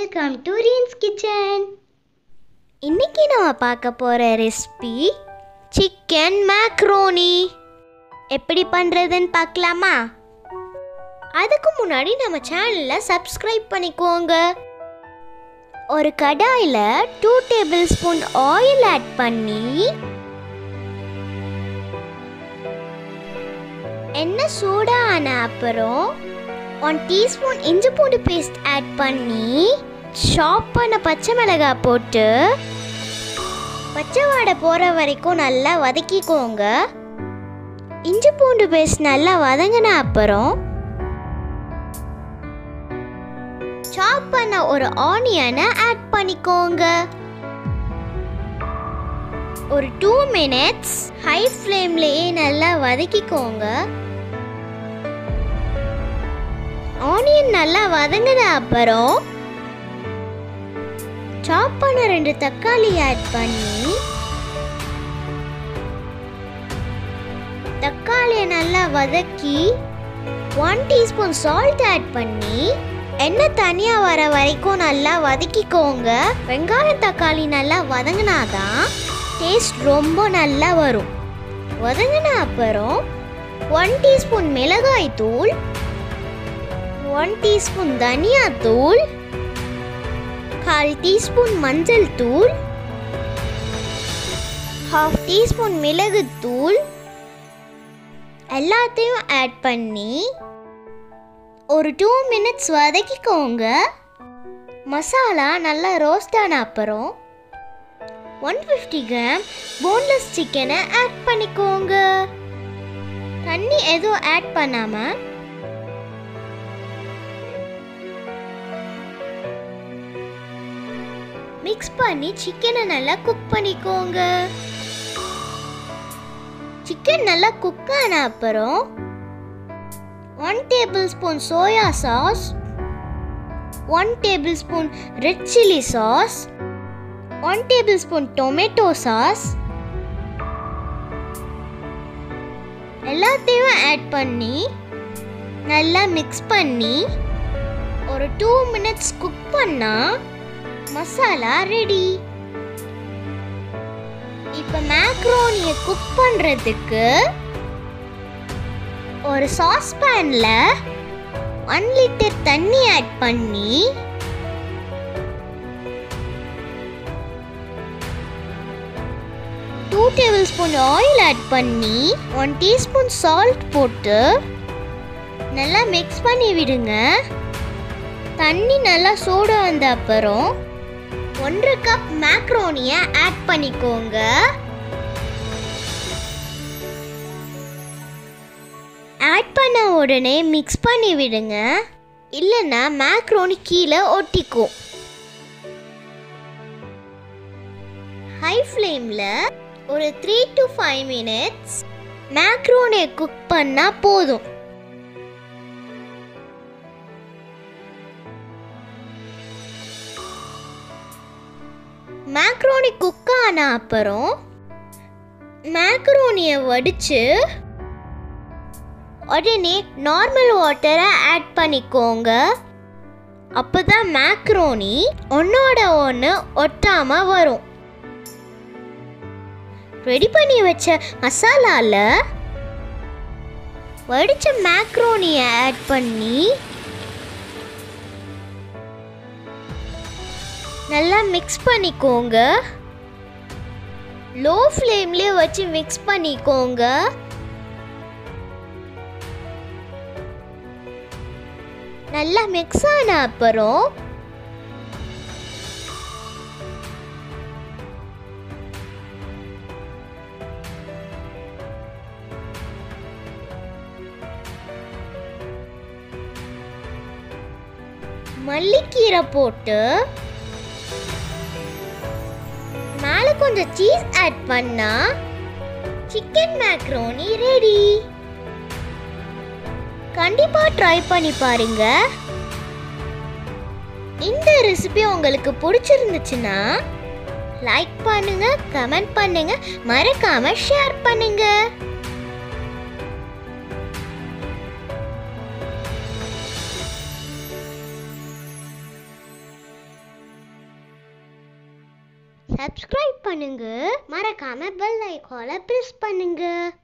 welcome to reigns kitchen இன்னைக்கு நம்ம பார்க்க போகிற ரெசிபி சிக்கன் மேக்ரோனி எப்படி பண்ணுறதுன்னு பார்க்கலாமா அதுக்கு முன்னாடி நம்ம சேனலை சப்ஸ்கிரைப் பண்ணிக்கோங்க ஒரு கடாயில் two tablespoon oil add பண்ணி எண்ணெய் சூடான அப்புறம் ஒன் டீஸ்பூன் இஞ்சி பூண்டு பேஸ்ட் ஆட் பண்ணி சாப் பண்ண பச்சை மிளகாய் போட்டு பச்சை வாடை போகிற வரைக்கும் நல்லா வதக்கிக்கோங்க இஞ்சி பூண்டு பேஸ்ட் நல்லா வதங்கின அப்புறம் சாப் பண்ண ஒரு ஆனியனை ஆட் பண்ணிக்கோங்க ஒரு டூ மினிட்ஸ் ஹை ஃப்ளேம்லேயே நல்லா வதக்கிக்கோங்க ஆனியன் நல்லா வதங்கின அப்புறம் சாப் பண்ண ரெண்டு தக்காளி ஆட் பண்ணி தக்காளியை நல்லா வதக்கி ஒன் டீஸ்பூன் சால்ட் ஆட் பண்ணி எண்ணெய் தனியாக வர வரைக்கும் நல்லா வதக்கிக்கோங்க வெங்காயம் தக்காளி நல்லா வதங்கினாதான் டேஸ்ட் ரொம்ப நல்லா வரும் வதங்கின அப்புறம் ஒன் டீஸ்பூன் மிளகாய் தூள் ஒன் டீஸ்பூன் தனியா தூள் கால் டீஸ்பூன் மஞ்சள் தூள் ஹாஃப் டீஸ்பூன் மிளகு தூள் எல்லாத்தையும் ஆட் பண்ணி ஒரு டூ மினிட்ஸ் வதக்கிக்கோங்க மசாலா நல்லா ரோஸ்ட் ஆன அப்புறம் ஒன் ஃபிஃப்டி கிராம் போன்லெஸ் சிக்கனை ஆட் பண்ணிக்கோங்க தண்ணி எதுவும் ஆட் பண்ணாமல் மிக்ஸ் பண்ணி சிக்கனை நல்லா குக் பண்ணிக்கோங்க சிக்கன் நல்லா குக் ஆன அப்புறம் one tablespoon soya sauce one tablespoon red chilli sauce one tablespoon tomato sauce எல்லாத்தையும் ஆட் பண்ணி நல்லா மிக்ஸ் பண்ணி ஒரு டூ மினிட்ஸ் குக் பண்ணால் மசாலா ரெடி இப்போ மேக்ரோனியை குக் பண்ணுறதுக்கு ஒரு சாஸ் பேனில் ஒன் லிட்டர் தண்ணி ஆட் பண்ணி two tablespoon oil add பண்ணி ஒன் டீஸ்பூன் சால்ட் போட்டு நல்லா மிக்ஸ் பண்ணி விடுங்க தண்ணி நல்லா சூடு வந்த அப்புறம் ஒன்றரை கப் மேக்ரோனியை ஆட் பண்ணிக்கோங்க ஆட் பண்ண உடனே மிக்ஸ் பண்ணி விடுங்க இல்லைன்னா மேக்ரோனி கீழே ஒட்டிக்கும் ஹை ஃப்ளேமில் ஒரு த்ரீ டு ஃபைவ் மினிட்ஸ் மேக்ரோனியை குக் பண்ணால் போதும் மேக்ரோனி குக் ஆன அப்புறம் மேக்ரோனியை வடித்து உடனே நார்மல் வாட்டரை ஆட் பண்ணிக்கோங்க அப்போ தான் மேக்ரோனி ஒன்றோட ஒன்று ஒட்டாமல் வரும் ரெடி பண்ணி வச்ச மசாலாவில் வடித்த மேக்ரோனியை ஆட் பண்ணி நல்லா மிக்ஸ் பண்ணிக்கோங்க லோ ஃப்ளேம்லேயே வச்சு மிக்ஸ் பண்ணிக்கோங்க நல்லா மிக்ஸ் ஆன அப்புறம் மல்லிக்கீரை போட்டு மேலே கொஞ்சம் சீஸ் ஆட் பண்ணா சிக்கன் மேக்ரோனி ரெடி கண்டிப்பா ட்ரை பண்ணி பாருங்க இந்த ரெசிபி உங்களுக்கு பிடிச்சிருந்துச்சுன்னா லைக் பண்ணுங்க கமெண்ட் பண்ணுங்க மறக்காம ஷேர் பண்ணுங்க சப்ஸ்கிரைப் பண்ணுங்க மறக்காம பெல் ஐகானை ப்ரெஸ் பண்ணுங்க